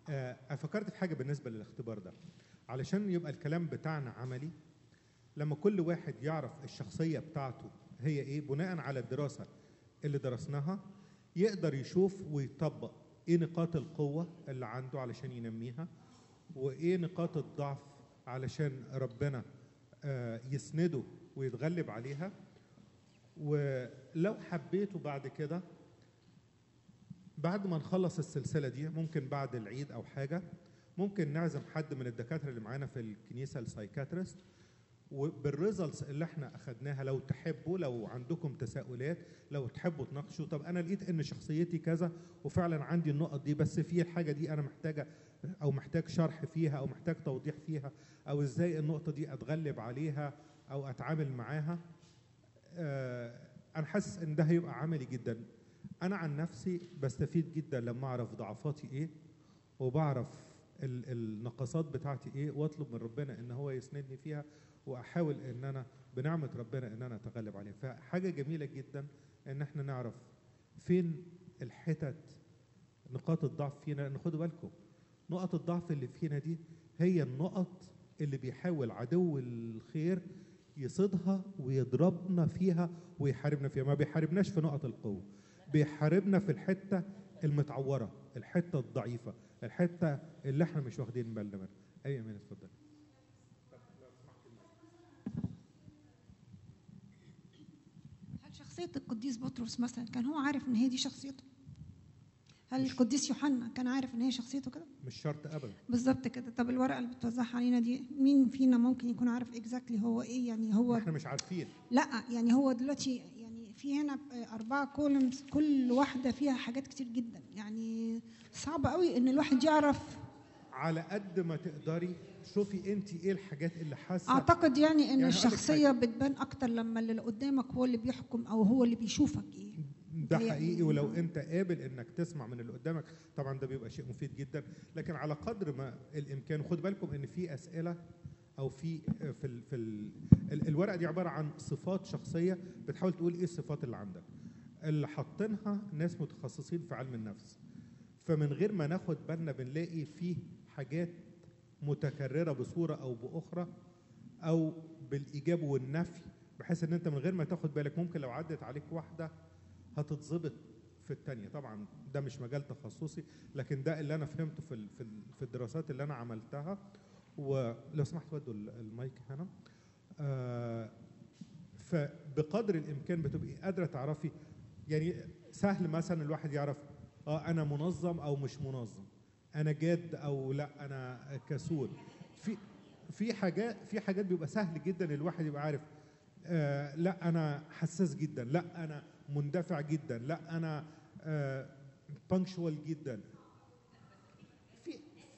آه، فكرت في حاجه بالنسبه للاختبار ده علشان يبقى الكلام بتاعنا عملي لما كل واحد يعرف الشخصيه بتاعته هي ايه بناء على الدراسه اللي درسناها يقدر يشوف ويطبق ايه نقاط القوه اللي عنده علشان ينميها وايه نقاط الضعف علشان ربنا آه، يسنده ويتغلب عليها ولو حبيته بعد كده بعد ما نخلص السلسله دي ممكن بعد العيد او حاجه ممكن نعزم حد من الدكاتره اللي معانا في الكنيسه السايكاتريست وبالريزلتس اللي احنا اخدناها لو تحبوا لو عندكم تساؤلات لو تحبوا تناقشوا طب انا لقيت ان شخصيتي كذا وفعلا عندي النقط دي بس في الحاجه دي انا محتاجه او محتاج شرح فيها او محتاج توضيح فيها او ازاي النقطه دي اتغلب عليها او اتعامل معاها آه، انا حاسس ان ده هيبقى عملي جدا انا عن نفسي بستفيد جدا لما اعرف ضعفاتي ايه وبعرف ال- النقصات بتاعتي ايه واطلب من ربنا ان هو يسندني فيها واحاول ان انا بنعمه ربنا ان انا اتغلب عليها فحاجه جميله جدا ان احنا نعرف فين الحتت نقاط الضعف فينا لان خدوا بالكم نقط الضعف اللي فينا دي هي النقط اللي بيحاول عدو الخير يصيدها ويضربنا فيها ويحاربنا فيها ما بيحاربناش في نقط القوه بيحاربنا في الحته المتعوره الحته الضعيفه الحته اللي احنا مش واخدين بالنا منها اي امين اتفضل هل شخصية القديس بطرس مثلا كان هو عارف ان هي دي شخصيته؟ هل القديس يوحنا كان عارف ان هي شخصيته كده؟ مش شرط ابدا بالظبط كده، طب الورقة اللي بتوزعها علينا دي مين فينا ممكن يكون عارف اكزاكتلي هو ايه يعني هو احنا مش عارفين لا يعني هو دلوقتي يعني في هنا أربعة كولمز كل واحدة فيها حاجات كتير جدا يعني صعب قوي إن الواحد يعرف على قد ما تقدري شوفي انت ايه الحاجات اللي حاسه أعتقد يعني إن يعني هقول لك الشخصية حاجة. بتبان أكتر لما اللي قدامك هو اللي بيحكم أو هو اللي بيشوفك إيه ده هي- حقيقي ولو انت قابل انك تسمع من اللي قدامك طبعا ده بيبقى شيء مفيد جدا لكن على قدر ما الامكان وخد بالكم ان في اسئله او في في ال في ال ال- الورقه دي عباره عن صفات شخصيه بتحاول تقول ايه الصفات اللي عندك اللي حاطينها ناس متخصصين في علم النفس فمن غير ما ناخد بالنا بنلاقي فيه حاجات متكرره بصوره او باخرى او بالايجاب والنفي بحيث ان انت من غير ما تاخد بالك ممكن لو عدت عليك واحده هتتظبط في الثانيه طبعا ده مش مجال تخصصي لكن ده اللي انا فهمته في ال- في ال- في الدراسات اللي انا عملتها ولو سمحت ودوا ال- المايك هنا آه، فبقدر الامكان بتبقي قادره تعرفي يعني سهل مثلا الواحد يعرف اه انا منظم او مش منظم انا جاد او لا انا كسول في في حاجات في حاجات بيبقى سهل جدا الواحد يبقى عارف آه لا انا حساس جدا لا انا مندفع جدا لا انا آه بانكشوال جدا في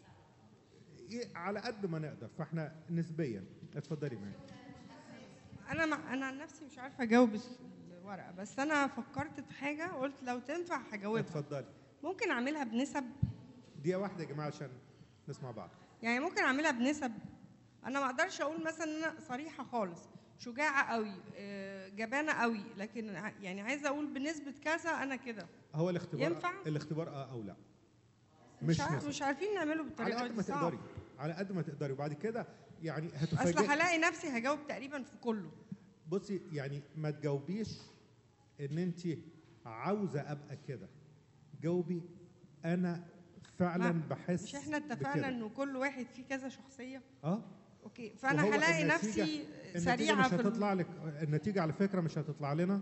إيه على قد ما نقدر فاحنا نسبيا اتفضلي معايا انا مع... انا عن نفسي مش عارفه اجاوب الس- الورقه بس انا فكرت في حاجه قلت لو تنفع هجاوبها اتفضلي ممكن اعملها بنسب دقيقه واحده يا جماعه عشان نسمع بعض يعني ممكن اعملها بنسب انا ما اقدرش اقول مثلا ان انا صريحه خالص شجاعه قوي آه، جبانه قوي لكن ع- يعني عايزه اقول بنسبه كذا انا كده هو الاختبار ينفع؟ الاختبار اه او لا مش مش عارف نسب. مش عارفين نعمله على بالطريقه قد دي ما صعب. تقدري على قد ما تقدري وبعد كده يعني اصل هتفاجئي هلاقي نفسي هجاوب تقريبا في كله بصي يعني ما تجاوبيش ان انت عاوزه ابقى كده جاوبي انا فعلا ما- بحس مش احنا اتفقنا بكده. انه كل واحد فيه كذا شخصيه اه اوكي فانا وهو هلاقي النتيجة- نفسي النتيجه سريعه مش في ال- هتطلع لك النتيجه على فكره مش هتطلع لنا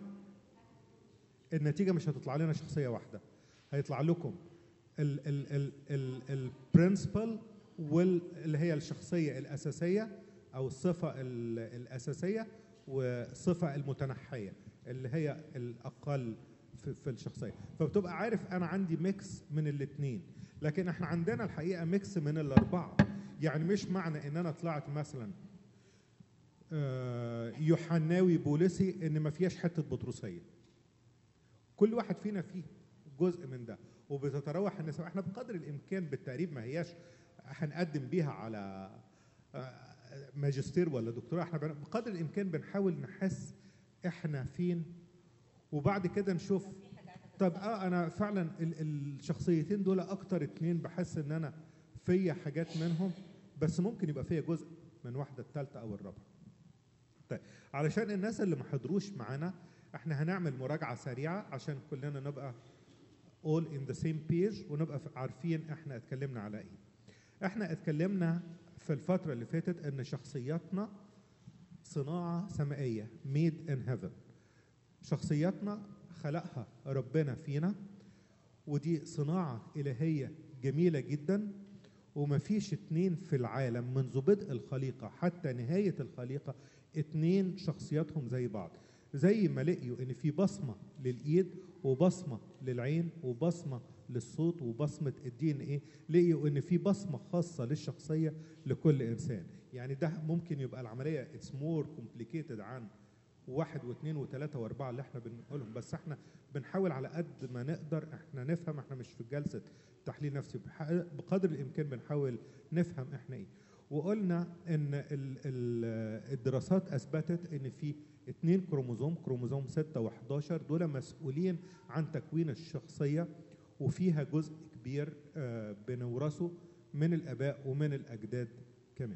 النتيجه مش هتطلع لنا شخصيه واحده هيطلع لكم البرنسبل واللي هي الشخصيه الاساسيه او الصفه ال- الاساسيه والصفه المتنحيه اللي هي الاقل في, في الشخصيه فبتبقى عارف انا عندي ميكس من الاثنين لكن احنا عندنا الحقيقه ميكس من الاربعه يعني مش معنى ان انا طلعت مثلا آه، يوحناوي بوليسي ان ما فيهاش حته بطرسيه كل واحد فينا فيه جزء من ده وبتتراوح النسب احنا بقدر الامكان بالتقريب ما هياش هنقدم بيها على آه، ماجستير ولا دكتوراه احنا بن- بقدر الامكان بنحاول نحس احنا فين وبعد كده نشوف طب اه انا فعلا ال- الشخصيتين دول اكتر اتنين بحس ان انا فيا حاجات منهم بس ممكن يبقى فيا جزء من واحده الثالثه او الرابعه طيب علشان الناس اللي ما حضروش معانا احنا هنعمل مراجعه سريعه عشان كلنا نبقى all in the same page ونبقى ف- عارفين احنا اتكلمنا على ايه احنا اتكلمنا في الفتره اللي فاتت ان شخصياتنا صناعه سمائيه made in heaven شخصياتنا خلقها ربنا فينا ودي صناعة إلهية جميلة جدا ومفيش اتنين في العالم منذ بدء الخليقة حتى نهاية الخليقة اتنين شخصياتهم زي بعض زي ما لقيوا ان في بصمة للإيد وبصمة للعين وبصمة للصوت وبصمة الدي ان ايه لقيوا ان في بصمة خاصة للشخصية لكل انسان يعني ده ممكن يبقى العملية اتس مور كومبليكيتد عن واحد واثنين وثلاثة وأربعة اللي احنا بنقولهم بس احنا بنحاول على قد ما نقدر احنا نفهم احنا مش في جلسة تحليل نفسي بح- بقدر الإمكان بنحاول نفهم احنا ايه وقلنا ان ال- ال- الدراسات اثبتت ان في اثنين كروموزوم كروموزوم 6 و11 دول مسؤولين عن تكوين الشخصيه وفيها جزء كبير آه، بنورثه من الاباء ومن الاجداد كمان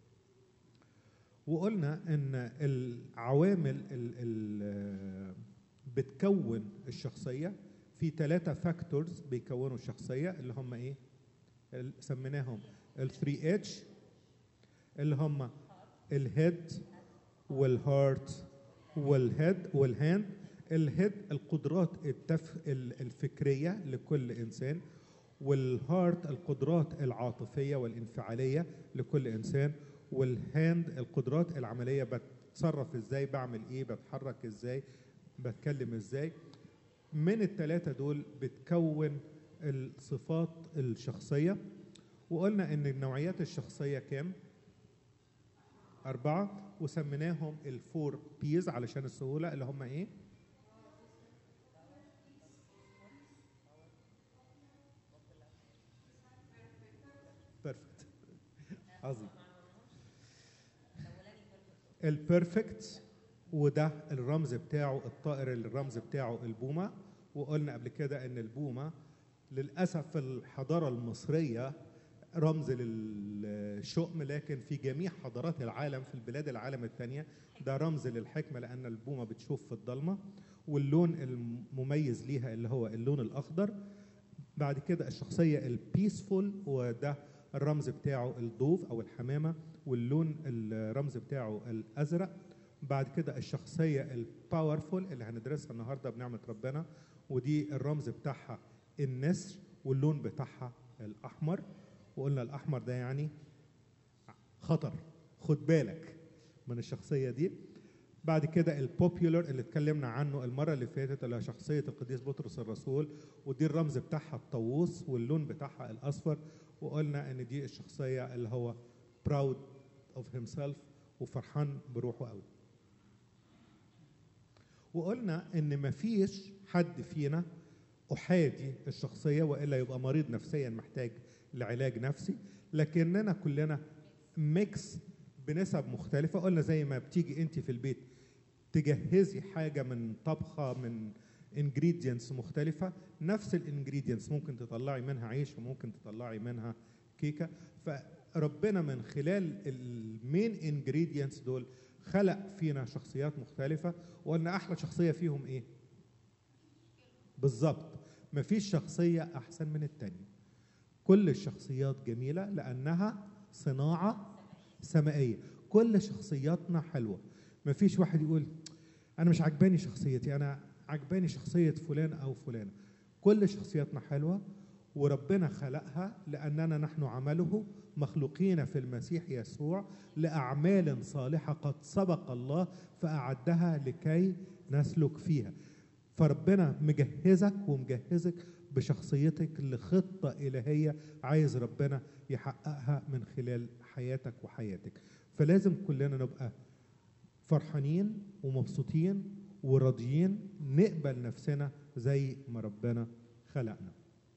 وقلنا ان العوامل ال- بتكون الشخصيه في ثلاثه فاكتورز بيكونوا الشخصيه اللي هم ايه ال- سميناهم ال 3 اتش اللي هم الهيد والهارت والهيد والهاند الهيد القدرات التف... ال- الفكريه لكل انسان والهارت القدرات العاطفيه والانفعاليه لكل انسان والهاند القدرات العمليه بتصرف ازاي بعمل ايه بتحرك ازاي بتكلم ازاي من الثلاثه دول بتكون الصفات الشخصيه وقلنا ان النوعيات الشخصيه كام أربعة وسميناهم الفور بيز علشان السهولة اللي هم إيه؟ بيرفكت عظيم البيرفكت وده الرمز بتاعه الطائر اللي الرمز بتاعه البومة وقلنا قبل كده ان البومة للأسف في الحضارة المصرية رمز للشؤم لكن في جميع حضارات العالم في البلاد العالم الثانية ده رمز للحكمة لأن البومة بتشوف في الضلمة واللون المميز ليها اللي هو اللون الأخضر بعد كده الشخصية البيسفول وده الرمز بتاعه الضوف أو الحمامة واللون الرمز بتاعه الأزرق بعد كده الشخصية الباورفول اللي هندرسها النهاردة بنعمة ربنا ودي الرمز بتاعها النسر واللون بتاعها الأحمر وقلنا الأحمر ده يعني خطر خد بالك من الشخصية دي بعد كده البوبيولر اللي اتكلمنا عنه المرة اللي فاتت اللي هي شخصية القديس بطرس الرسول ودي الرمز بتاعها الطاووس واللون بتاعها الأصفر وقلنا إن دي الشخصية اللي هو proud of himself وفرحان بروحه قوي وقلنا إن مفيش حد فينا أحادي الشخصية وإلا يبقى مريض نفسيا محتاج لعلاج نفسي لكننا كلنا ميكس بنسب مختلفة قلنا زي ما بتيجي انت في البيت تجهزي حاجة من طبخة من انجريدينتس مختلفة نفس الانجريدينتس ممكن تطلعي منها عيش وممكن تطلعي منها كيكة فربنا من خلال المين انجريدينتس دول خلق فينا شخصيات مختلفة وقلنا أحلى شخصية فيهم إيه؟ بالظبط مفيش شخصية أحسن من التانية كل الشخصيات جميلة لأنها صناعة سمائية كل شخصياتنا حلوة مفيش واحد يقول أنا مش عجباني شخصيتي أنا عجباني شخصية فلان أو فلانة كل شخصياتنا حلوة وربنا خلقها لأننا نحن عمله مخلوقين في المسيح يسوع لأعمال صالحة قد سبق الله فأعدها لكي نسلك فيها فربنا مجهزك ومجهزك بشخصيتك لخطة إلهية عايز ربنا يحققها من خلال حياتك وحياتك فلازم كلنا نبقى فرحانين ومبسوطين وراضيين نقبل نفسنا زي ما ربنا خلقنا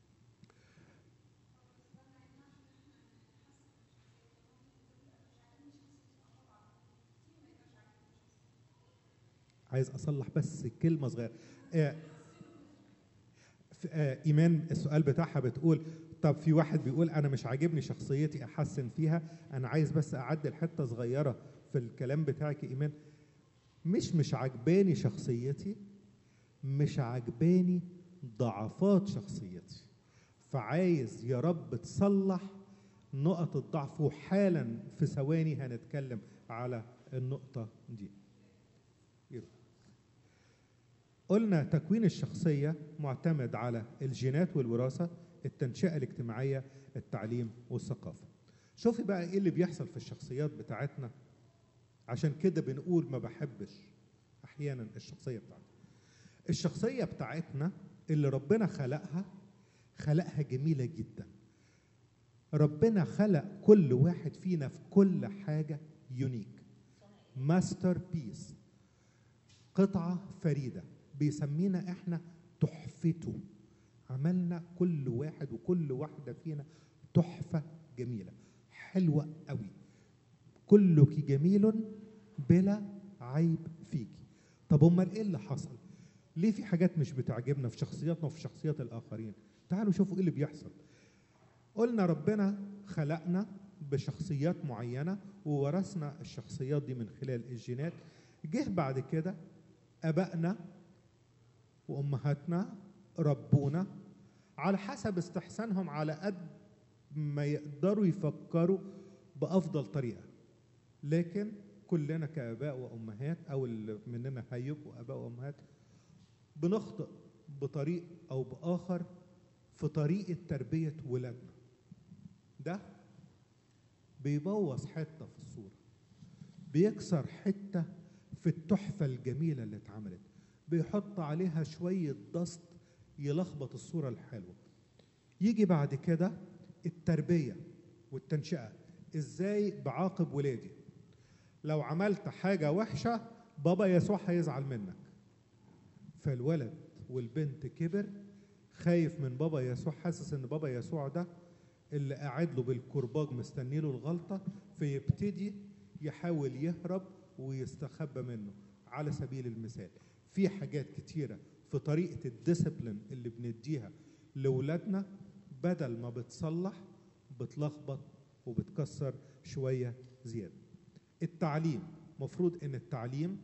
عايز اصلح بس كلمه صغيره آه آه ايمان السؤال بتاعها بتقول طب في واحد بيقول انا مش عاجبني شخصيتي احسن فيها انا عايز بس اعدل حته صغيره في الكلام بتاعك يا ايمان مش مش عجباني شخصيتي مش عجباني ضعفات شخصيتي فعايز يا رب تصلح نقط الضعف وحالا في ثواني هنتكلم على النقطة دي يلا. قلنا تكوين الشخصية معتمد على الجينات والوراثة التنشئة الاجتماعية التعليم والثقافة شوفي بقى ايه اللي بيحصل في الشخصيات بتاعتنا عشان كده بنقول ما بحبش احيانا الشخصية بتاعتنا الشخصية بتاعتنا اللي ربنا خلقها خلقها جميلة جدا ربنا خلق كل واحد فينا في كل حاجة يونيك ماستر بيس قطعة فريدة بيسمينا احنا تحفته عملنا كل واحد وكل واحدة فينا تحفة جميلة حلوة قوي كلك جميل بلا عيب فيك طب امال ايه اللي حصل ليه في حاجات مش بتعجبنا في شخصياتنا وفي شخصيات الاخرين تعالوا شوفوا ايه اللي بيحصل قلنا ربنا خلقنا بشخصيات معينه وورثنا الشخصيات دي من خلال الجينات جه بعد كده ابائنا وامهاتنا ربونا على حسب استحسانهم على قد ما يقدروا يفكروا بافضل طريقه لكن كلنا كاباء وامهات او اللي مننا هيبقوا اباء وامهات بنخطئ بطريق او باخر في طريقه تربيه ولادنا ده بيبوظ حته في الصوره بيكسر حته في التحفه الجميله اللي اتعملت بيحط عليها شويه ضغط يلخبط الصوره الحلوه يجي بعد كده التربيه والتنشئه ازاي بعاقب ولادي لو عملت حاجه وحشه بابا يسوع هيزعل منك فالولد والبنت كبر خايف من بابا يسوع حاسس ان بابا يسوع ده اللي قاعد له بالكرباج مستني له الغلطه فيبتدي يحاول يهرب ويستخبى منه على سبيل المثال في حاجات كتيره في طريقه الديسيبلين اللي بنديها لاولادنا بدل ما بتصلح بتلخبط وبتكسر شويه زياده التعليم مفروض ان التعليم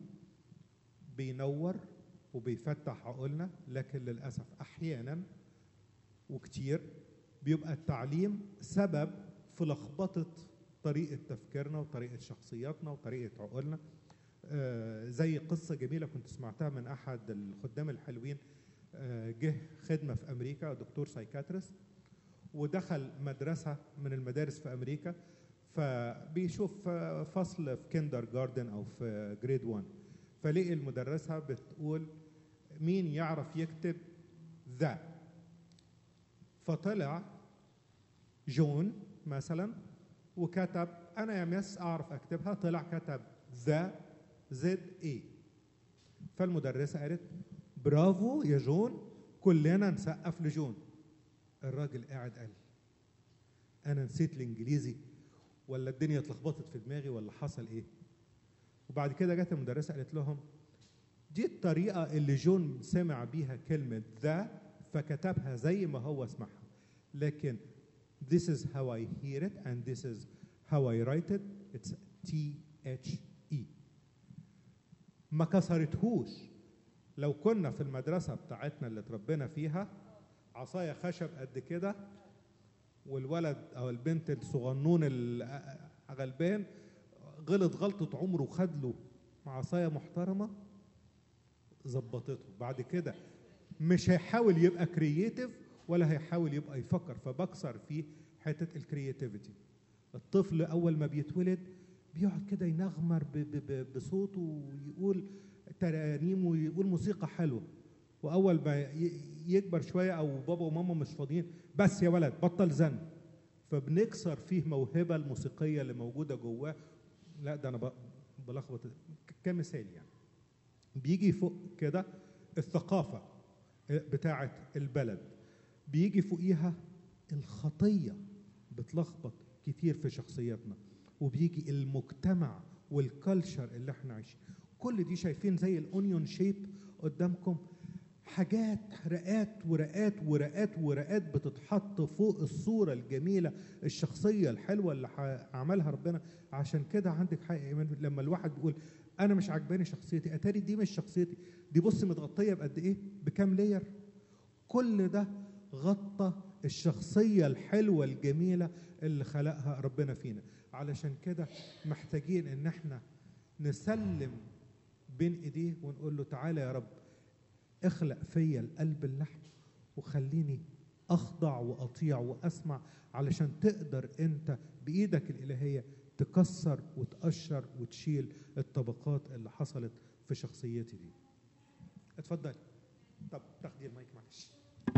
بينور وبيفتح عقولنا لكن للاسف احيانا وكتير بيبقى التعليم سبب في لخبطه طريقه تفكيرنا وطريقه شخصياتنا وطريقه عقولنا آه زي قصه جميله كنت سمعتها من احد الخدام الحلوين آه جه خدمه في امريكا دكتور سايكاتريست ودخل مدرسه من المدارس في امريكا فبيشوف فصل في كيندر جاردن او في جريد 1 فلقي المدرسه بتقول مين يعرف يكتب ذا فطلع جون مثلا وكتب انا يا مس اعرف اكتبها طلع كتب ذا زد اي فالمدرسه قالت برافو يا جون كلنا نسقف لجون الراجل قاعد قال انا نسيت الانجليزي ولا الدنيا اتلخبطت في دماغي ولا حصل ايه وبعد كده جت المدرسه قالت لهم دي الطريقه اللي جون سمع بيها كلمه ذا فكتبها زي ما هو سمعها لكن this is how I hear it and this is how I write it it's T H E ما كسرتهوش لو كنا في المدرسة بتاعتنا اللي اتربينا فيها عصاية خشب قد كده والولد أو البنت الصغنون الغلبان غلط غلطة عمره وخد له عصاية محترمة ظبطته بعد كده مش هيحاول يبقى كرييتيف ولا هيحاول يبقى يفكر فبكسر فيه حته الكرياتيفيتي الطفل اول ما بيتولد بيقعد كده ينغمر ب- ب- ب- بصوته ويقول ترانيم ويقول موسيقى حلوه واول ما ي- يكبر شويه او بابا وماما مش فاضيين بس يا ولد بطل زن فبنكسر فيه موهبه الموسيقيه اللي موجوده جواه لا ده انا ب- بلخبط ك- كمثال يعني بيجي فوق كده الثقافه بتاعه البلد بيجي فوقيها الخطيه بتلخبط كتير في شخصياتنا وبيجي المجتمع والكالتشر اللي احنا عايشين كل دي شايفين زي الاونيون شيب قدامكم حاجات رقات ورقات ورقات ورقات بتتحط فوق الصورة الجميلة الشخصية الحلوة اللي ح- عملها ربنا عشان كده عندك حق يا إيمان لما الواحد بيقول أنا مش عجباني شخصيتي أتاري دي مش شخصيتي دي بص متغطية بقد إيه بكام لير كل ده غطى الشخصية الحلوة الجميلة اللي خلقها ربنا فينا علشان كده محتاجين ان احنا نسلم بين ايديه ونقول له تعالى يا رب اخلق فيا القلب اللحم وخليني اخضع واطيع واسمع علشان تقدر انت بايدك الالهيه تكسر وتقشر وتشيل الطبقات اللي حصلت في شخصيتي دي اتفضل طب تاخدي المايك معلش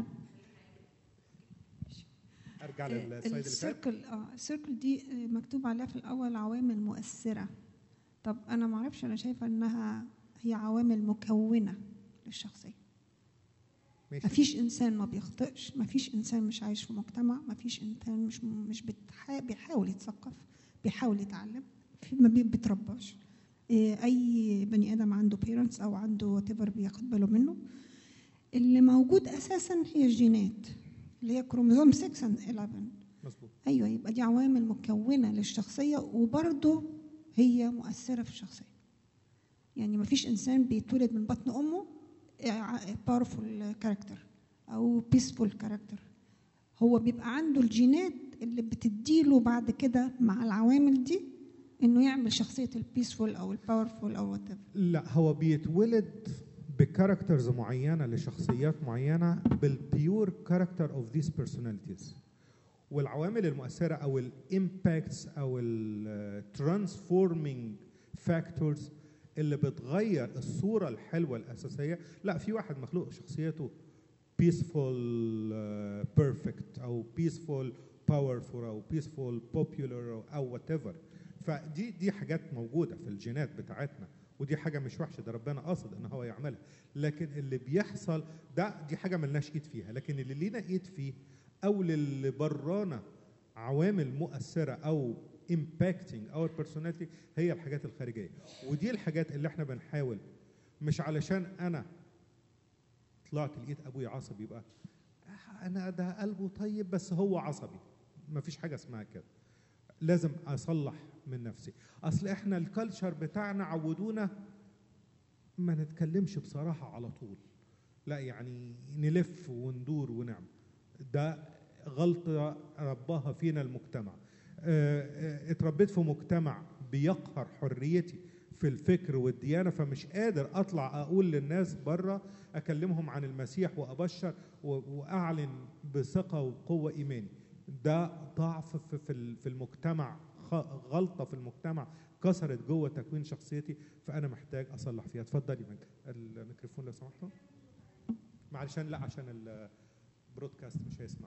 ارجع للسلايد اللي فات السيركل اه السيركل دي آه، مكتوب عليها في الاول عوامل مؤثره طب انا ما اعرفش انا شايفه انها هي عوامل مكونه للشخصيه ماشي مفيش انسان ما بيخطئش مفيش انسان مش عايش في مجتمع مفيش انسان مش مش بتح... بيحاول يتثقف بيحاول يتعلم في ما بي- بيترباش إيه، اي بني ادم عنده بيرنتس او عنده وات بياخد باله منه اللي موجود اساسا هي الجينات اللي هي كروموزوم 6 and 11 مظبوط ايوه يبقى دي عوامل مكونه للشخصيه وبرضه هي مؤثره في الشخصيه يعني ما فيش انسان بيتولد من بطن امه باورفول كاركتر او بيسفول كاركتر هو بيبقى عنده الجينات اللي بتديله بعد كده مع العوامل دي انه يعمل شخصيه البيسفول او الباورفول او وات لا هو بيتولد بكاركترز معينه لشخصيات معينه بالبيور كاركتر اوف ذيس بيرسوناليتيز والعوامل المؤثره او الامباكتس او الترانسفورمينج فاكتورز اللي بتغير الصوره الحلوه الاساسيه لا في واحد مخلوق شخصيته peaceful uh, perfect او peaceful powerful او peaceful popular او whatever فدي دي حاجات موجوده في الجينات بتاعتنا ودي حاجه مش وحشه ده ربنا قصد ان هو يعملها لكن اللي بيحصل ده دي حاجه ملناش ايد فيها لكن اللي لينا ايد فيه او للي برانا عوامل مؤثره او impacting our personality هي الحاجات الخارجيه ودي الحاجات اللي احنا بنحاول مش علشان انا طلعت لقيت ابويا عصبي يبقى انا ده قلبه طيب بس هو عصبي مفيش حاجه اسمها كده لازم اصلح من نفسي اصل احنا الكالتشر بتاعنا عودونا ما نتكلمش بصراحه على طول لا يعني نلف وندور ونعمل ده غلطه رباها فينا المجتمع آه، آه، اتربيت في مجتمع بيقهر حريتي في الفكر والديانه فمش قادر اطلع اقول للناس بره اكلمهم عن المسيح وابشر و- واعلن بثقه وقوه ايماني ده ضعف في- في ال- في المجتمع خ- غلطه في المجتمع كسرت جوه تكوين شخصيتي فانا محتاج اصلح فيها اتفضلي مجد الميكروفون لو سمحتوا معلشان لا عشان البرودكاست مش هيسمع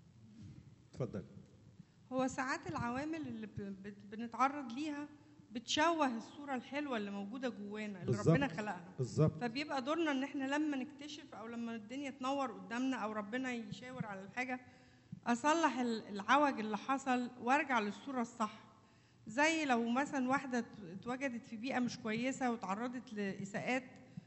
اتفضلي هو ساعات العوامل اللي ب- بت- بنتعرض ليها بتشوه الصورة الحلوة اللي موجودة جوانا اللي بالظبط. ربنا خلقها بالظبط فبيبقى دورنا ان احنا لما نكتشف او لما الدنيا تنور قدامنا او ربنا يشاور على الحاجة اصلح ال- العوج اللي حصل وارجع للصورة الصح زي لو مثلا واحدة ات- اتوجدت في بيئة مش كويسة وتعرضت لإساءات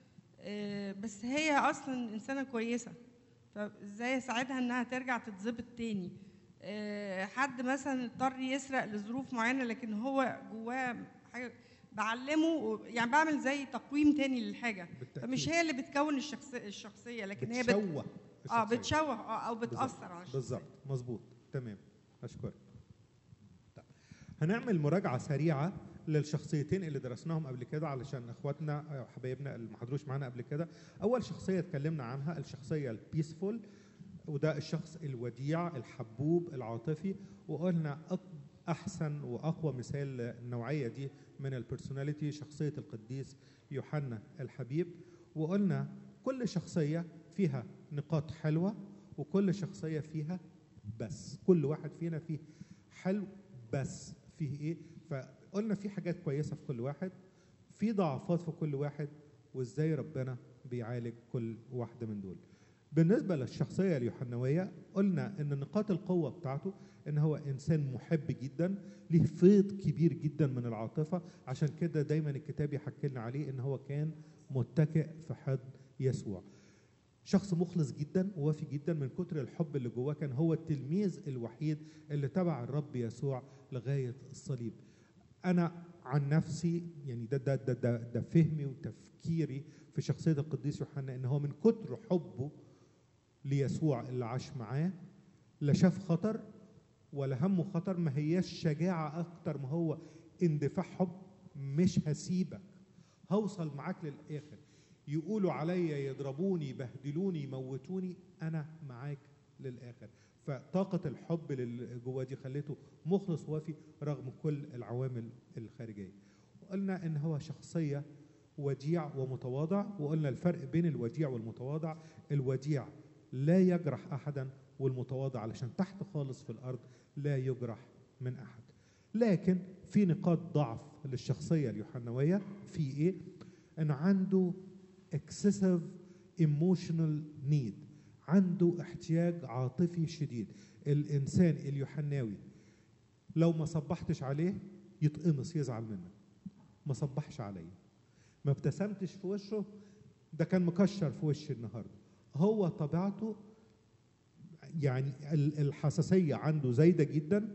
آه، بس هي اصلا انسانة كويسة فازاي اساعدها انها ترجع تتظبط تاني آه، حد مثلا اضطر يسرق لظروف معينه لكن هو جواه حاجه بعلمه يعني بعمل زي تقويم تاني للحاجه بالتأكيد. فمش هي اللي بتكون الشخصيه الشخصيه لكن هي بت... بتشوه اه الشخصية. بتشوه اه او بالظبط. بتاثر على الشخصيه بالظبط مظبوط تمام اشكرك طيب. هنعمل مراجعه سريعه للشخصيتين اللي درسناهم قبل كده علشان اخواتنا أو حبايبنا اللي ما حضروش معانا قبل كده اول شخصيه اتكلمنا عنها الشخصيه البيسفول وده الشخص الوديع الحبوب العاطفي وقلنا أك- احسن واقوى مثال للنوعيه دي من البرسوناليتي شخصيه القديس يوحنا الحبيب وقلنا كل شخصيه فيها نقاط حلوه وكل شخصيه فيها بس كل واحد فينا فيه حلو بس فيه ايه فقلنا في حاجات كويسه في كل واحد في ضعفات في كل واحد وازاي ربنا بيعالج كل واحده من دول بالنسبه للشخصيه اليوحنويه قلنا ان نقاط القوه بتاعته ان هو انسان محب جدا ليه فيض كبير جدا من العاطفه عشان كده دايما الكتاب يحكي لنا عليه ان هو كان متكئ في حضن يسوع شخص مخلص جدا ووافي جدا من كتر الحب اللي جواه كان هو التلميذ الوحيد اللي تبع الرب يسوع لغايه الصليب انا عن نفسي يعني ده ده ده ده, ده فهمي وتفكيري في شخصيه القديس يوحنا ان هو من كتر حبه ليسوع اللي عاش معاه لا شاف خطر ولا همه خطر ما هياش شجاعه اكتر ما هو اندفاع حب مش هسيبك هوصل معاك للاخر يقولوا عليا يضربوني يبهدلوني يموتوني انا معاك للاخر فطاقة الحب اللي جواه دي خليته مخلص وافي رغم كل العوامل الخارجية. وقلنا ان هو شخصية وديع ومتواضع وقلنا الفرق بين الوديع والمتواضع الوديع لا يجرح احدا والمتواضع علشان تحت خالص في الارض لا يجرح من احد. لكن في نقاط ضعف للشخصية اليوحنوية في ايه؟ ان عنده excessive emotional need عنده احتياج عاطفي شديد الانسان اليوحناوي لو ما صبحتش عليه يتقمص يزعل منك ما صبحش عليا ما ابتسمتش في وشه ده كان مكشر في وشي النهارده هو طبيعته يعني ال- الحساسيه عنده زايده جدا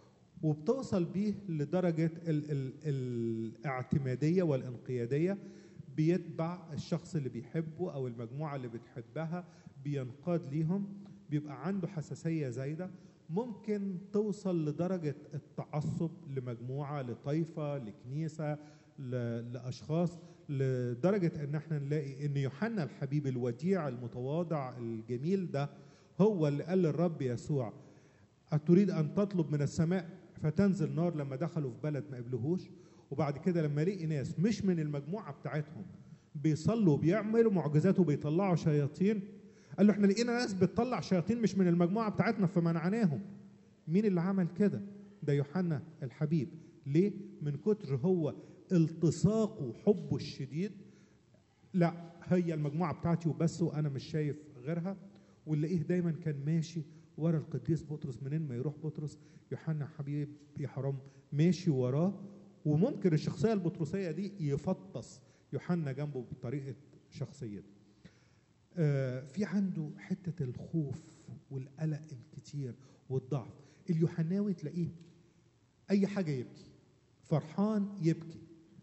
وبتوصل بيه لدرجه ال ال الاعتماديه والانقياديه بيتبع الشخص اللي بيحبه او المجموعه اللي بتحبها بينقاد ليهم بيبقى عنده حساسيه زايده ممكن توصل لدرجه التعصب لمجموعه لطائفه لكنيسه ل- لاشخاص لدرجه ان احنا نلاقي ان يوحنا الحبيب الوديع المتواضع الجميل ده هو اللي قال للرب يسوع أتريد أن تطلب من السماء فتنزل نار لما دخلوا في بلد ما قبلوهوش وبعد كده لما لقي ناس مش من المجموعة بتاعتهم بيصلوا وبيعملوا معجزات وبيطلعوا شياطين قال له احنا لقينا ناس بتطلع شياطين مش من المجموعة بتاعتنا فمنعناهم مين اللي عمل كده ده يوحنا الحبيب ليه من كتر هو التصاقه وحبه الشديد لا هي المجموعة بتاعتي وبس وأنا مش شايف غيرها ونلاقيه دايما كان ماشي ورا القديس بطرس منين ما يروح بطرس يوحنا حبيب يا حرام ماشي وراه وممكن الشخصية البطرسية دي يفطس يوحنا جنبه بطريقة شخصيته آه، في عنده حتة الخوف والقلق الكتير والضعف اليوحناوي تلاقيه أي حاجة يبكي فرحان يبكي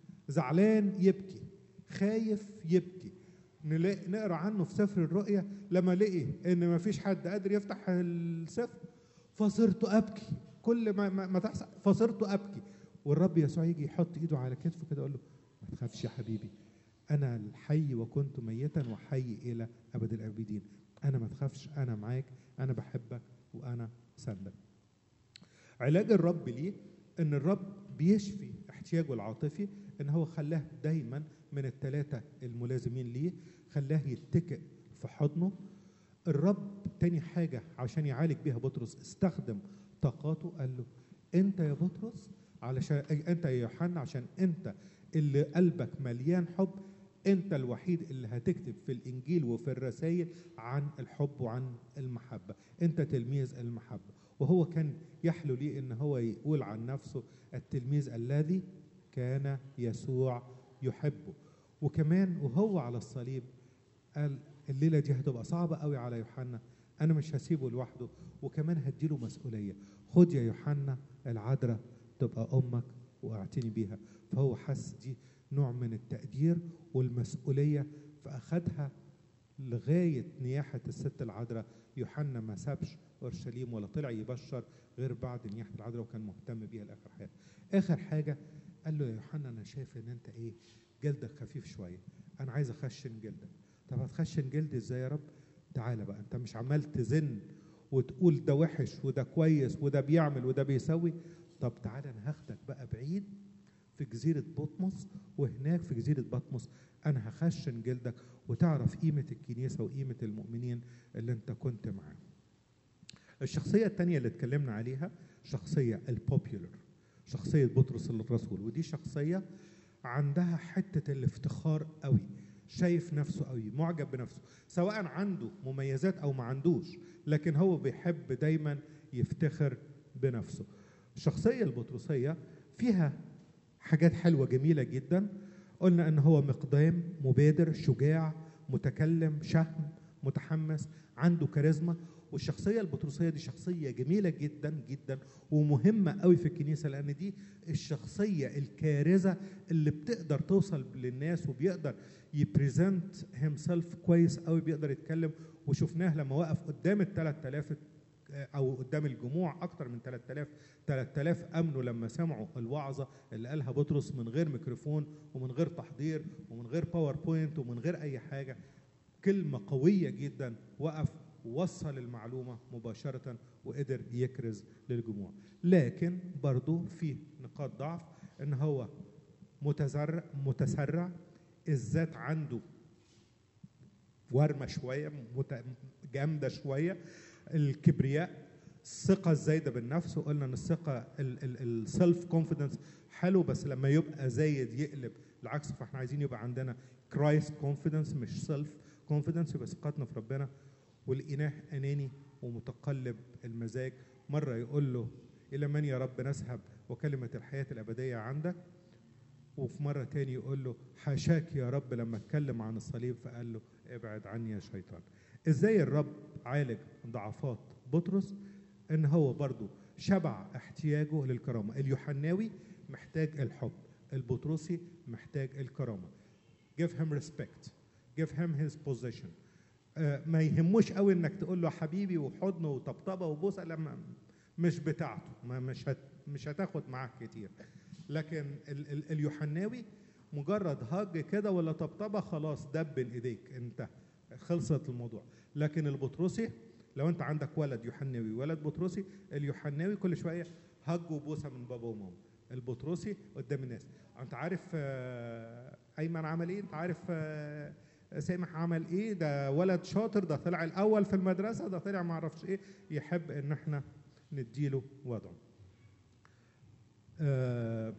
زعلان يبكي خايف يبكي نلاقي نقرا عنه في سفر الرؤيا لما لقي ان ما فيش حد قادر يفتح السفر فصرت ابكي كل ما ما, ما تحصل فصرت ابكي والرب يسوع يجي يحط ايده على كتفه كده يقول له ما تخافش يا حبيبي انا الحي وكنت ميتا وحي الى ابد الابدين انا ما تخافش انا معاك انا بحبك وانا سندك علاج الرب ليه ان الرب بيشفي احتياجه العاطفي ان هو خلاه دايما من الثلاثه الملازمين ليه خلاه يتكئ في حضنه الرب تاني حاجه عشان يعالج بيها بطرس استخدم طاقاته قال له انت يا بطرس علشان أي انت يا يوحنا عشان انت اللي قلبك مليان حب انت الوحيد اللي هتكتب في الانجيل وفي الرسائل عن الحب وعن المحبه انت تلميذ المحبه وهو كان يحلو ليه ان هو يقول عن نفسه التلميذ الذي كان يسوع يحبه وكمان وهو على الصليب قال الليله دي هتبقى صعبه قوي على يوحنا انا مش هسيبه لوحده وكمان هديله مسؤوليه خد يا يوحنا العذراء تبقى امك واعتني بيها فهو حس دي نوع من التقدير والمسؤوليه فاخدها لغايه نياحه الست العذراء يوحنا ما سابش اورشليم ولا طلع يبشر غير بعد نياحه العذراء وكان مهتم بيها لاخر حياته اخر حاجه قال له يا يوحنا انا شايف ان انت ايه جلدك خفيف شويه انا عايز اخشن جلدك طب هتخشن جلدي ازاي يا رب تعالى بقى انت مش عمال تزن وتقول ده وحش وده كويس وده بيعمل وده بيسوي طب تعالى انا هاخدك بقى بعيد في جزيرة بطمس وهناك في جزيرة بطمس أنا هخشن جلدك وتعرف قيمة الكنيسة وقيمة المؤمنين اللي أنت كنت معاهم. الشخصية الثانية اللي اتكلمنا عليها شخصية البوبيولر شخصية بطرس الرسول ودي شخصية عندها حتة الافتخار قوي شايف نفسه قوي معجب بنفسه سواء عنده مميزات أو ما عندوش لكن هو بيحب دايما يفتخر بنفسه الشخصية البطرسية فيها حاجات حلوة جميلة جدا قلنا ان هو مقدام مبادر شجاع متكلم شهم متحمس عنده كاريزما والشخصيه البطرسيه دي شخصيه جميله جدا جدا ومهمه قوي في الكنيسه لان دي الشخصيه الكارزه اللي بتقدر توصل للناس وبيقدر يبريزنت هيم سيلف كويس قوي بيقدر يتكلم وشفناه لما وقف قدام ال 3000 او قدام الجموع اكتر من 3000 3000 امنوا لما سمعوا الوعظه اللي قالها بطرس من غير ميكروفون ومن غير تحضير ومن غير باوربوينت ومن غير اي حاجه كلمه قويه جدا وقف ووصل المعلومه مباشره وقدر يكرز للجموع لكن برضه في نقاط ضعف ان هو متزرع متسرع الذات عنده ورمه شويه مت- جامده شويه الكبرياء الثقه الزايده بالنفس وقلنا ان الثقه السيلف كونفيدنس حلو بس لما يبقى زايد يقلب العكس فاحنا عايزين يبقى عندنا كرايست كونفيدنس مش سيلف كونفيدنس يبقى ثقتنا في ربنا والإناه أناني ومتقلب المزاج مرة يقول له إلى من يا رب نذهب وكلمة الحياة الأبدية عندك وفي مرة تاني يقول له حاشاك يا رب لما اتكلم عن الصليب فقال له ابعد عني يا شيطان ازاي الرب عالج ضعفات بطرس ان هو برضو شبع احتياجه للكرامة اليوحناوي محتاج الحب البطرسي محتاج الكرامة give him respect give him his position آه، ما يهموش قوي انك تقول له حبيبي وحضن وطبطبه وبوسه لما مش بتاعته ما مش هت مش هتاخد معاك كتير لكن ال ال اليوحناوي مجرد هج كده ولا طبطبه خلاص دب بين ايديك انت خلصت الموضوع لكن البطرسي لو انت عندك ولد يوحناوي ولد بطرسي اليوحناوي كل شويه هج وبوسه من بابا وماما البطرسي قدام الناس انت عارف آه، ايمن عمل ايه انت عارف آه، سامح عمل ايه ده ولد شاطر ده طلع الاول في المدرسه ده طلع ما اعرفش ايه يحب ان احنا نديله وضعه آه،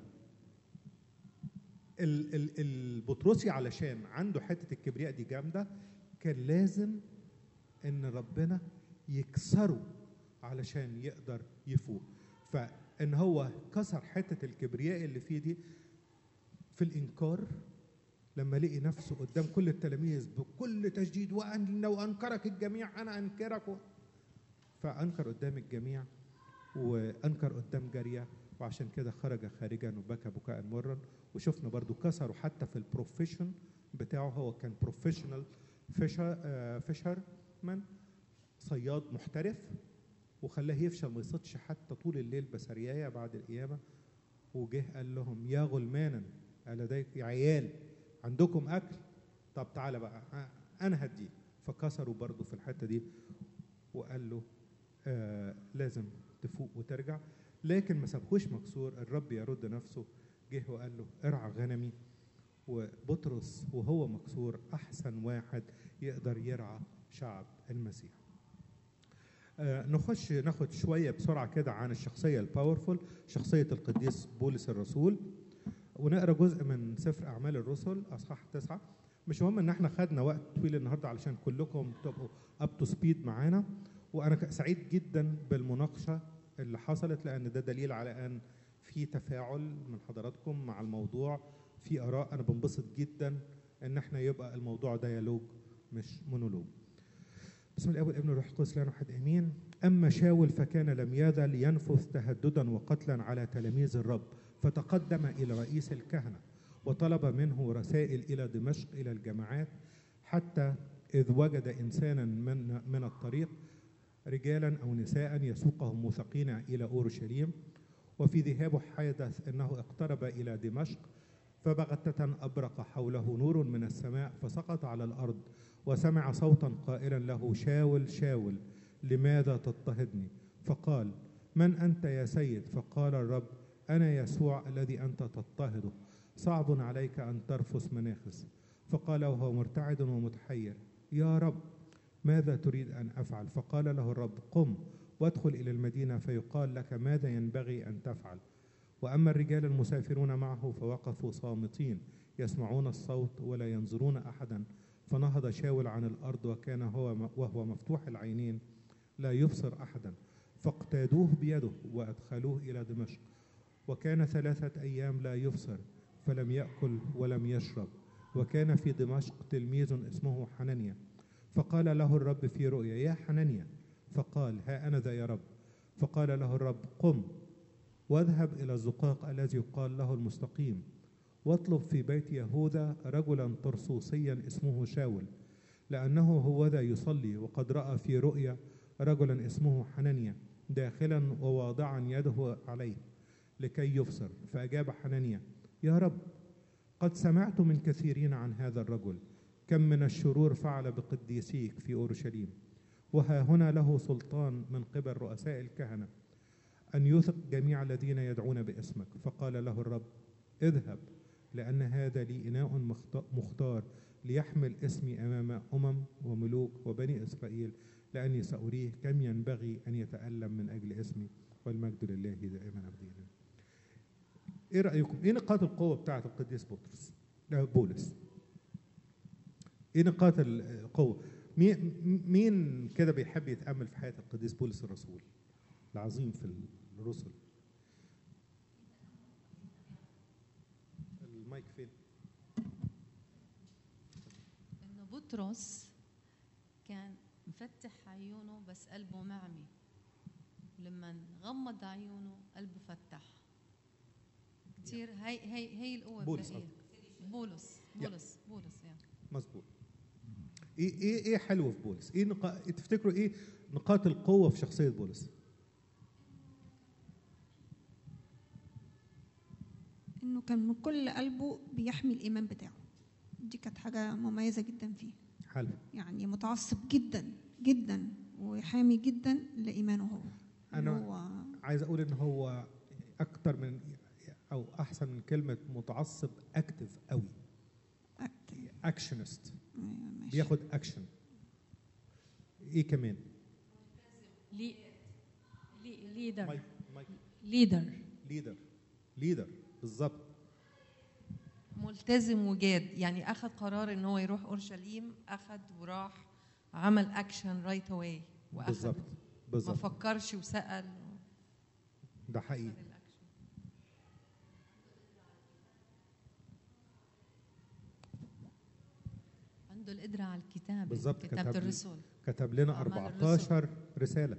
ال- ال- البطرسي علشان عنده حته الكبرياء دي جامده كان لازم ان ربنا يكسره علشان يقدر يفوق فان هو كسر حته الكبرياء اللي فيه دي في الانكار لما لقي نفسه قدام كل التلاميذ بكل تشديد وان لو انكرك الجميع انا انكرك و- فانكر قدام الجميع وانكر قدام جاريه وعشان كده خرج خارجا وبكى بكاء مرا وشفنا برضو كسره حتى في البروفيشن بتاعه هو كان بروفيشنال فيشر فيشر مان صياد محترف وخلاه يفشل ما يصيدش حتى طول الليل بسريايه بعد القيامه وجه قال لهم يا غلمانا ألديك يا عيال عندكم اكل طب تعالى بقى أ- انا هديك فكسروا برضو في الحته دي وقال له آه لازم تفوق وترجع لكن ما سابهوش مكسور الرب يرد نفسه جه وقال له ارعى غنمي وبطرس وهو مكسور احسن واحد يقدر يرعى شعب المسيح آه نخش ناخد شويه بسرعه كده عن الشخصيه الباورفول شخصيه القديس بولس الرسول ونقرا جزء من سفر اعمال الرسل اصحاح تسعه مش مهم ان احنا خدنا وقت طويل النهارده علشان كلكم تبقوا اب تو سبيد معانا وانا ك- سعيد جدا بالمناقشه اللي حصلت لان ده دليل على ان في تفاعل من حضراتكم مع الموضوع في اراء انا بنبسط جدا ان احنا يبقى الموضوع ديالوج مش مونولوج بسم الله والابن والروح القدس لا واحد امين اما شاول فكان لم يزل ينفث تهددا وقتلا على تلاميذ الرب فتقدم الى رئيس الكهنه وطلب منه رسائل الى دمشق الى الجماعات حتى اذ وجد انسانا من من الطريق رجالا او نساء يسوقهم موثقين الى اورشليم وفي ذهابه حدث انه اقترب الى دمشق فبغتة أبرق حوله نور من السماء فسقط على الأرض وسمع صوتا قائلا له شاول شاول لماذا تضطهدني فقال من أنت يا سيد فقال الرب أنا يسوع الذي أنت تضطهده صعب عليك أن ترفس مناخس فقال وهو مرتعد ومتحير يا رب ماذا تريد أن أفعل فقال له الرب قم وادخل إلى المدينة فيقال لك ماذا ينبغي أن تفعل واما الرجال المسافرون معه فوقفوا صامتين يسمعون الصوت ولا ينظرون احدا فنهض شاول عن الارض وكان هو وهو مفتوح العينين لا يبصر احدا فاقتادوه بيده وادخلوه الى دمشق وكان ثلاثه ايام لا يبصر فلم ياكل ولم يشرب وكان في دمشق تلميذ اسمه حنانيا فقال له الرب في رؤيا يا حنانيا فقال ها أنا ذا يا رب فقال له الرب قم واذهب إلى الزقاق الذي يقال له المستقيم واطلب في بيت يهوذا رجلا طرسوسيا اسمه شاول لأنه هو ذا يصلي وقد رأى في رؤيا رجلا اسمه حنانيا داخلا وواضعا يده عليه لكي يبصر فأجاب حنانيا يا رب قد سمعت من كثيرين عن هذا الرجل كم من الشرور فعل بقديسيك في أورشليم وها هنا له سلطان من قبل رؤساء الكهنة أن يثق جميع الذين يدعون باسمك فقال له الرب اذهب لأن هذا لي إناء مخت- مختار ليحمل اسمي أمام أمم وملوك وبني إسرائيل لأني سأريه كم ينبغي أن يتألم من أجل اسمي والمجد لله دائما أبدينا إيه رأيكم؟ إيه نقاط القوة بتاعة القديس بطرس؟ آه، بولس إيه نقاط القوة؟ مين مين كده بيحب يتأمل في حياة القديس بولس الرسول العظيم في الرسل المايك فين؟ انه بطرس كان مفتح عيونه بس قلبه معمي لما غمض عيونه قلبه فتح كثير هي هي هي القوه بولس بلاقيها. بولس يا. بولس بولس يعني مظبوط ايه ايه ايه حلو في بولس؟ ايه نقا... تفتكروا ايه نقاط القوة في شخصية بولس؟ انه كان من كل قلبه بيحمي الايمان بتاعه دي كانت حاجه مميزه جدا فيه حلو يعني متعصب جدا جدا وحامي جدا لايمانه هو أنا- هو عايز اقول ان هو اكتر من او احسن من كلمة متعصب اكتف قوي أكتر. اكشنست ماشي. بياخد اكشن ايه كمان؟ لي لي ليدر مايك مايك ليدر ليدر ليدر بالظبط ملتزم وجاد يعني اخذ قرار ان هو يروح اورشليم اخذ وراح عمل اكشن رايت اواي واخذ بالظبط ما بالظبط فكرش وسال ده حقيقي أخذ الأكشن. عنده القدره على الكتابه بالظبط، كتابه كتب- الرسل كتب لنا أعمال 14 رسالة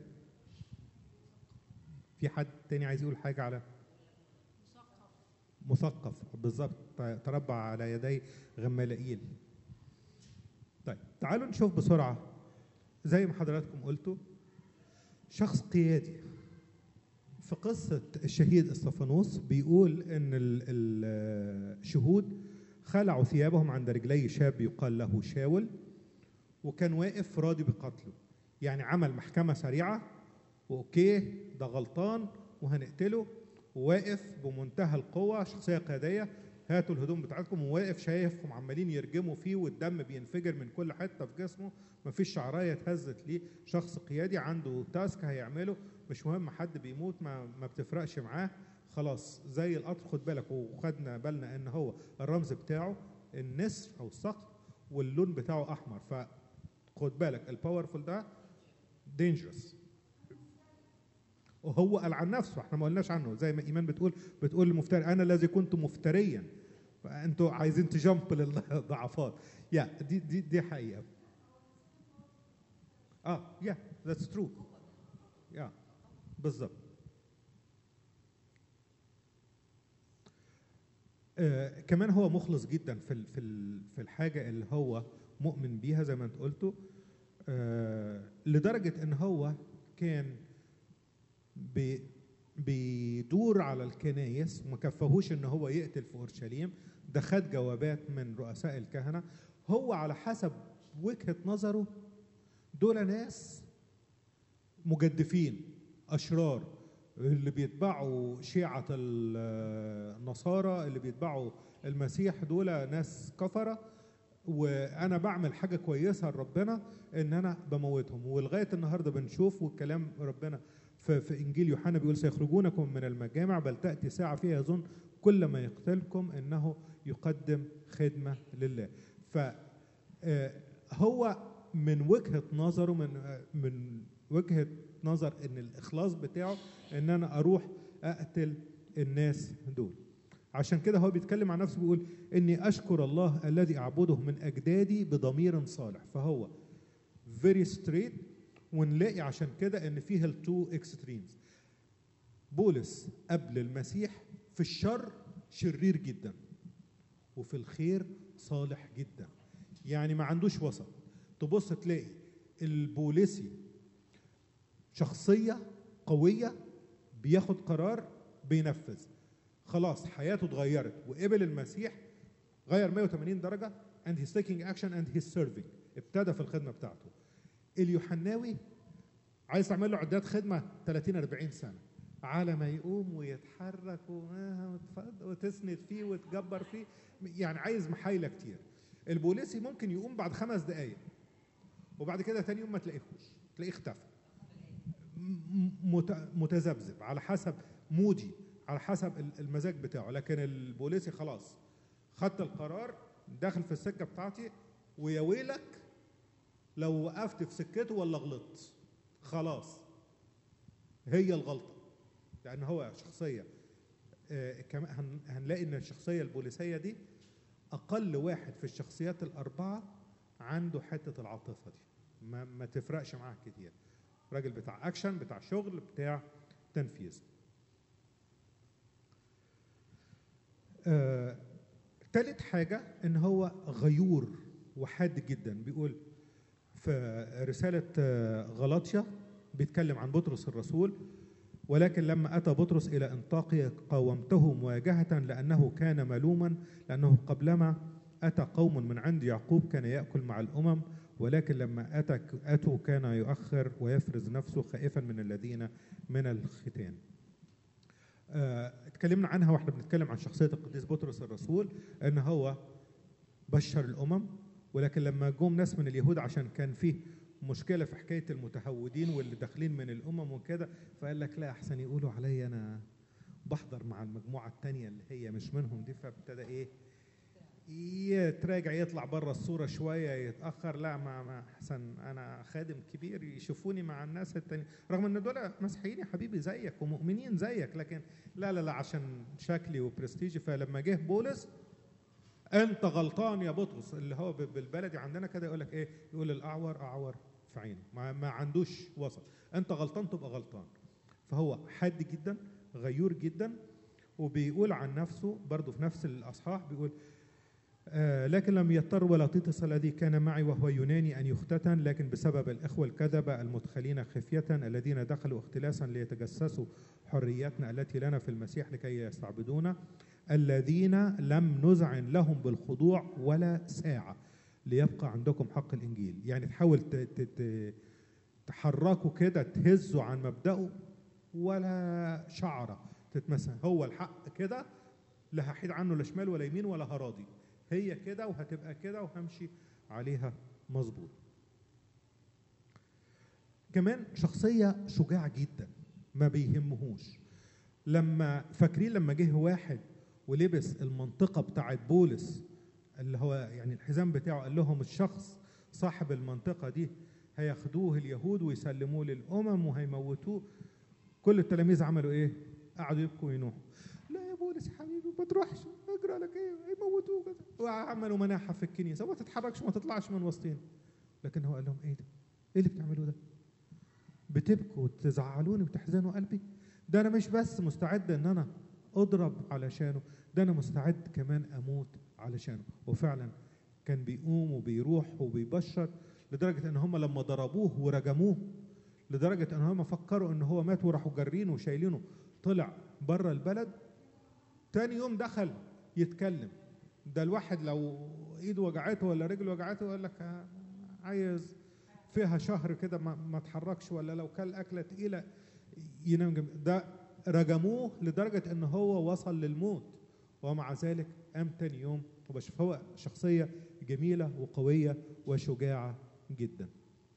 في حد تاني عايز يقول حاجة على مثقف بالظبط ت- تربع على يدي غمالائيل طيب تعالوا نشوف بسرعة زي ما حضراتكم قلتوا شخص قيادي في قصة الشهيد استفانوس بيقول إن ال- ال- الشهود خلعوا ثيابهم عند رجلي شاب يقال له شاول وكان واقف راضي بقتله يعني عمل محكمة سريعة وأوكي ده غلطان وهنقتله وواقف بمنتهى القوة شخصية قيادية هاتوا الهدوم بتاعتكم وواقف شايفهم عمالين يرجموا فيه والدم بينفجر من كل حتة في جسمه مفيش شعراية اتهزت ليه شخص قيادي عنده تاسك هيعمله مش مهم حد بيموت ما, ما بتفرقش معاه خلاص زي القطر خد بالك وخدنا بالنا ان هو الرمز بتاعه النسر او الصقر واللون بتاعه احمر فخد بالك الباورفول ده دينجرس وهو قال عن نفسه احنا ما قلناش عنه زي ما ايمان بتقول بتقول المفتري انا الذي كنت مفتريا فانتوا عايزين تجامب للضعفات يا دي دي دي حقيقه اه يا ذاتس ترو يا بالظبط آه كمان هو مخلص جدا في ال- في ال- في الحاجه اللي هو مؤمن بيها زي ما انت قلتوا آه لدرجه ان هو كان بي بيدور على الكنايس وما كفاهوش ان هو يقتل في اورشليم ده خد جوابات من رؤساء الكهنه هو على حسب وجهه نظره دول ناس مجدفين اشرار اللي بيتبعوا شيعة ال- النصارى اللي بيتبعوا المسيح دول ناس كفرة وانا بعمل حاجة كويسة لربنا ان انا بموتهم ولغاية النهاردة بنشوف والكلام ربنا في, في انجيل يوحنا بيقول سيخرجونكم من المجامع بل تأتي ساعة فيها يظن كل ما يقتلكم انه يقدم خدمة لله ف آه، هو من وجهة نظره من آه، من وجهة نظر ان الاخلاص بتاعه ان انا اروح اقتل الناس دول عشان كده هو بيتكلم عن نفسه بيقول اني اشكر الله الذي اعبده من اجدادي بضمير صالح فهو فيري ستريت ونلاقي عشان كده ان فيه التو اكستريمز بولس قبل المسيح في الشر شرير جدا وفي الخير صالح جدا يعني ما عندوش وسط تبص تلاقي البوليسي شخصية قوية بياخد قرار بينفذ خلاص حياته اتغيرت وقبل المسيح غير 180 درجة and he's taking action and he's serving ابتدى في الخدمة بتاعته اليوحناوي عايز تعمل له عداد خدمة 30 40 سنة على ما يقوم ويتحرك و- وتفض- وتسند فيه وتجبر فيه يعني عايز محايلة كتير البوليسي ممكن يقوم بعد خمس دقايق وبعد كده تاني يوم ما تلاقيهوش تلاقيه اختفى م- مت- متذبذب على حسب مودي على حسب ال- المزاج بتاعه لكن البوليسي خلاص خدت القرار داخل في السكه بتاعتي ويا ويلك لو وقفت في سكته ولا غلطت خلاص هي الغلطه لان هو شخصيه آه، كمان هن- هنلاقي ان الشخصيه البوليسيه دي اقل واحد في الشخصيات الاربعه عنده حته العاطفه دي ما, ما تفرقش معاه كتير راجل بتاع اكشن بتاع شغل بتاع تنفيذ آه، تالت حاجة إن هو غيور وحاد جدا بيقول في رسالة آه، غلاطيا بيتكلم عن بطرس الرسول ولكن لما أتى بطرس إلى أنطاكيا قاومته مواجهة لأنه كان ملوما لأنه قبلما أتى قوم من عند يعقوب كان يأكل مع الأمم ولكن لما أتى أتوا كان يؤخر ويفرز نفسه خائفا من الذين من الختان آه، اتكلمنا عنها واحنا بنتكلم عن شخصيه القديس بطرس الرسول ان هو بشر الامم ولكن لما جم ناس من اليهود عشان كان فيه مشكله في حكايه المتهودين واللي داخلين من الامم وكده فقال لك لا احسن يقولوا عليا انا بحضر مع المجموعه الثانيه اللي هي مش منهم دي فابتدى ايه يتراجع يطلع بره الصوره شويه يتاخر لا ما ما احسن انا خادم كبير يشوفوني مع الناس التانيين رغم ان دول مسيحيين يا حبيبي زيك ومؤمنين زيك لكن لا لا لا عشان شكلي وبرستيجي فلما جه بولس انت غلطان يا بطرس اللي هو ب- بالبلدي عندنا كده يقول لك ايه يقول الاعور اعور في عينه ما, ما عندوش وسط انت غلطان تبقى غلطان فهو حاد جدا غيور جدا وبيقول عن نفسه برضه في نفس الاصحاح بيقول آه لكن لم يضطر ولا تيتس الذي كان معي وهو يوناني ان يختتن لكن بسبب الاخوه الكذبه المدخلين خفيه الذين دخلوا اختلاسا ليتجسسوا حريتنا التي لنا في المسيح لكي يستعبدونا الذين لم نذعن لهم بالخضوع ولا ساعه ليبقى عندكم حق الانجيل يعني تحاول ت- ت- ت- تحركوا كده تهزوا عن مبدأه ولا شعره تتمسح هو الحق كده لا هحيد عنه لا شمال ولا يمين ولا هراضي هي كده وهتبقى كده وهمشي عليها مظبوط كمان شخصية شجاع جدا ما بيهمهوش لما فاكرين لما جه واحد ولبس المنطقة بتاعت بولس اللي هو يعني الحزام بتاعه قال لهم الشخص صاحب المنطقة دي هياخدوه اليهود ويسلموه للأمم وهيموتوه كل التلاميذ عملوا ايه؟ قعدوا يبكوا وينوحوا لا يا بولس يا حبيبي ما تروحش اجرى لك ايه هيموتوه كده وعملوا مناحه في الكنيسه وما تتحركش ما تطلعش من وسطنا لكن هو قال لهم ايه ده؟ ايه اللي بتعملوه ده؟ بتبكوا وتزعلوني وتحزنوا قلبي ده انا مش بس مستعد ان انا اضرب علشانه ده انا مستعد كمان اموت علشانه وفعلا كان بيقوم وبيروح وبيبشر لدرجه ان هم لما ضربوه ورجموه لدرجه ان هم فكروا ان هو مات وراحوا جارينه وشايلينه طلع بره البلد تاني يوم دخل يتكلم ده الواحد لو ايده وجعته ولا رجله وجعته يقول لك آه، عايز فيها شهر كده ما, ما اتحركش ولا لو كل اكله تقيله ينام جنب ده رجموه لدرجه ان هو وصل للموت ومع ذلك قام تاني يوم وبشوف هو شخصيه جميله وقويه وشجاعه جدا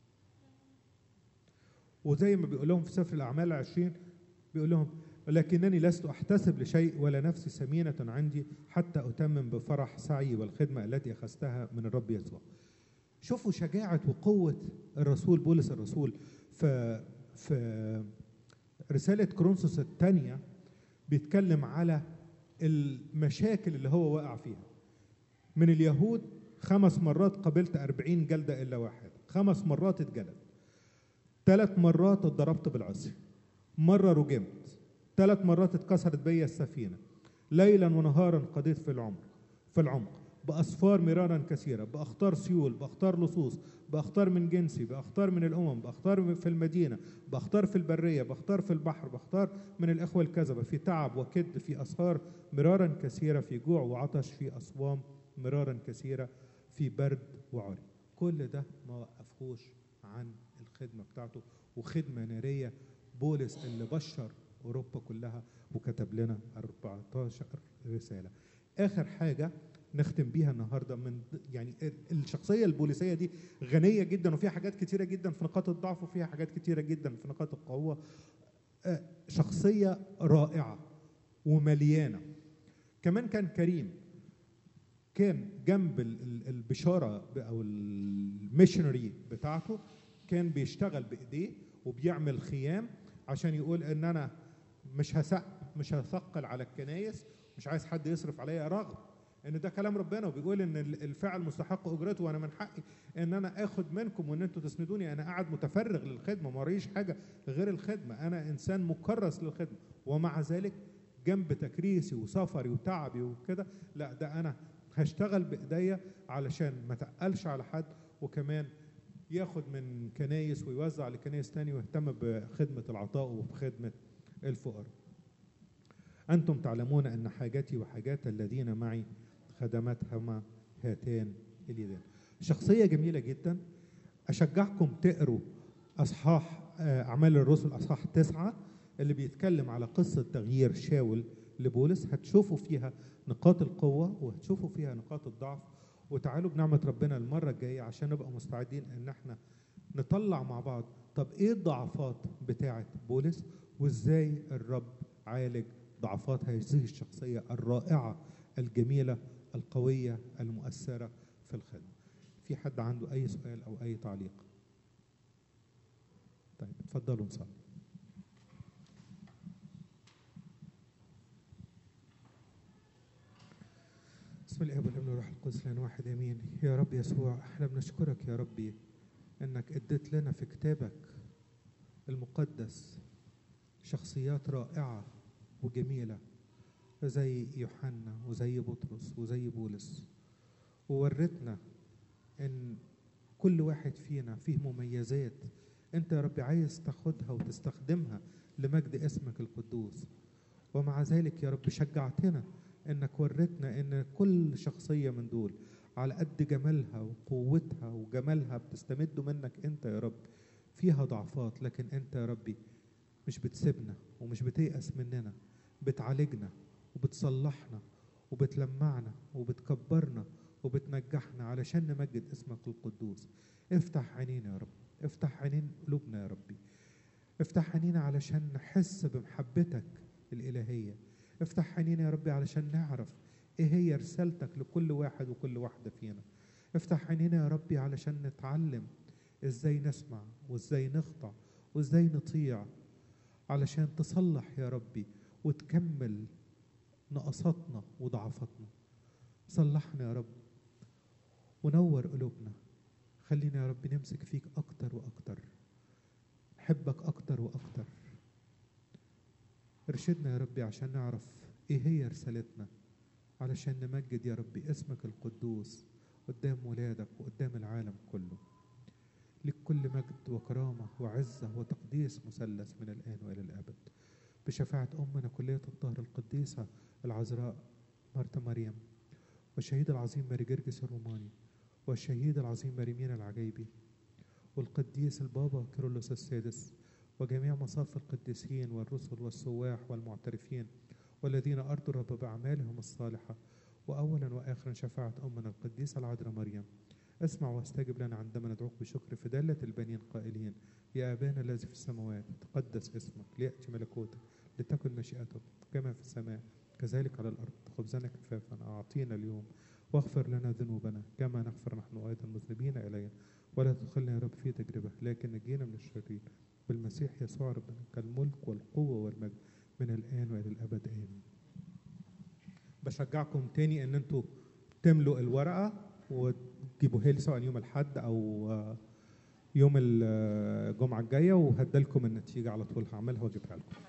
وزي ما بيقول لهم في سفر الاعمال العشرين بيقول لهم ولكنني لست احتسب لشيء ولا نفسي سمينه عندي حتى اتمم بفرح سعي والخدمه التي اخذتها من الرب يسوع. شوفوا شجاعه وقوه الرسول بولس الرسول في في رساله كورنثوس الثانيه بيتكلم على المشاكل اللي هو وقع فيها. من اليهود خمس مرات قبلت أربعين جلدة إلا واحدة خمس مرات اتجلد ثلاث مرات اتضربت بالعصي مرة رجمت ثلاث مرات اتكسرت بيا السفينة ليلا ونهارا قضيت في العمر في العمق بأسفار مرارا كثيرة بأخطار سيول بأخطار لصوص بأخطار من جنسي بأخطار من الأمم بأخطار في المدينة بأخطار في البرية بأخطار في البحر بأخطار من الإخوة الكذبة في تعب وكد في أسهار مرارا كثيرة في جوع وعطش في أصوام مرارا كثيرة في برد وعري كل ده ما وقفهوش عن الخدمة بتاعته وخدمة نارية بولس اللي بشر أوروبا كلها وكتب لنا 14 رسالة آخر حاجة نختم بيها النهارده من يعني الشخصيه البوليسيه دي غنيه جدا وفيها حاجات كتيره جدا في نقاط الضعف وفيها حاجات كتيره جدا في نقاط القوه آه، شخصيه رائعه ومليانه كمان كان كريم كان جنب ال- ال- البشاره ب- او الميشنري بتاعته كان بيشتغل بايديه وبيعمل خيام عشان يقول ان انا مش هسق مش هثقل على الكنايس مش عايز حد يصرف عليا رغم ان ده كلام ربنا وبيقول ان ال- الفعل مستحق اجرته وانا من حقي ان انا اخد منكم وان انتوا تسندوني انا قاعد متفرغ للخدمه ما وريش حاجه غير الخدمه انا انسان مكرس للخدمه ومع ذلك جنب تكريسي وسفري وتعبي وكده لا ده انا هشتغل بايديا علشان ما تقلش على حد وكمان ياخد من كنايس ويوزع لكنايس تاني ويهتم بخدمه العطاء وبخدمه الفقراء أنتم تعلمون أن حاجتي وحاجات الذين معي خدمتهما هاتان اليدان شخصية جميلة جدا أشجعكم تقروا أصحاح آه، أعمال الرسل أصحاح تسعة اللي بيتكلم على قصة تغيير شاول لبولس هتشوفوا فيها نقاط القوة وهتشوفوا فيها نقاط الضعف وتعالوا بنعمة ربنا المرة الجاية عشان نبقى مستعدين إن احنا نطلع مع بعض طب إيه الضعفات بتاعة بولس وإزاي الرب عالج ضعفات هذه الشخصية الرائعة الجميلة القوية المؤثرة في الخدمة في حد عنده أي سؤال أو أي تعليق طيب اتفضلوا نصلي بسم الله والابن والروح القدس لان واحد امين يا رب يسوع احنا بنشكرك يا ربي انك اديت لنا في كتابك المقدس شخصيات رائعه وجميله زي يوحنا وزي بطرس وزي بولس وورتنا ان كل واحد فينا فيه مميزات انت يا رب عايز تاخدها وتستخدمها لمجد اسمك القدوس ومع ذلك يا رب شجعتنا انك ورتنا ان كل شخصيه من دول على قد جمالها وقوتها وجمالها بتستمد منك انت يا رب فيها ضعفات لكن انت يا ربي مش بتسيبنا ومش بتيأس مننا بتعالجنا وبتصلحنا وبتلمعنا وبتكبرنا وبتنجحنا علشان نمجد اسمك القدوس افتح عينينا يا رب افتح عينين قلوبنا يا ربي افتح عينينا علشان نحس بمحبتك الإلهية افتح عينينا يا ربي علشان نعرف ايه هي رسالتك لكل واحد وكل واحدة فينا افتح عينينا يا ربي علشان نتعلم ازاي نسمع وازاي نخضع وازاي نطيع علشان تصلح يا ربي وتكمل نقصاتنا وضعفاتنا صلحنا يا رب ونور قلوبنا خلينا يا رب نمسك فيك أكتر وأكتر نحبك أكتر وأكتر ارشدنا يا ربي عشان نعرف إيه هي رسالتنا علشان نمجد يا ربي اسمك القدوس قدام ولادك وقدام العالم كله لك كل مجد وكرامة وعزة وتقديس مثلث من الآن وإلى الأبد بشفاعة أمنا كلية الطهر القديسة العذراء مرتا مريم والشهيد العظيم ماري جرجس الروماني والشهيد العظيم مريمين العجيبي والقديس البابا كيرلس السادس وجميع مصاف القديسين والرسل والسواح والمعترفين والذين أرضوا الرب بأعمالهم الصالحة وأولا وآخرا شفاعة أمنا القديسة العذراء مريم اسمع واستجب لنا عندما ندعوك بشكر في دالة البنين قائلين يا أبانا الذي في السماوات تقدس اسمك ليأتي ملكوتك لتكن مشيئتك كما في السماء كذلك على الأرض خبزنا كفافا أعطينا اليوم واغفر لنا ذنوبنا كما نغفر نحن أيضا المذنبين إلينا ولا تدخلنا يا رب في تجربة لكن نجينا من الشرير بالمسيح يسوع ربنا كالملك والقوة والمجد من الآن وإلى الأبد آمين بشجعكم تاني ان انتوا تملوا الورقة وتجيبوها لي سواء يوم الحد او يوم الجمعه الجايه وهدلكم النتيجه على طول هعملها واجيبها لكم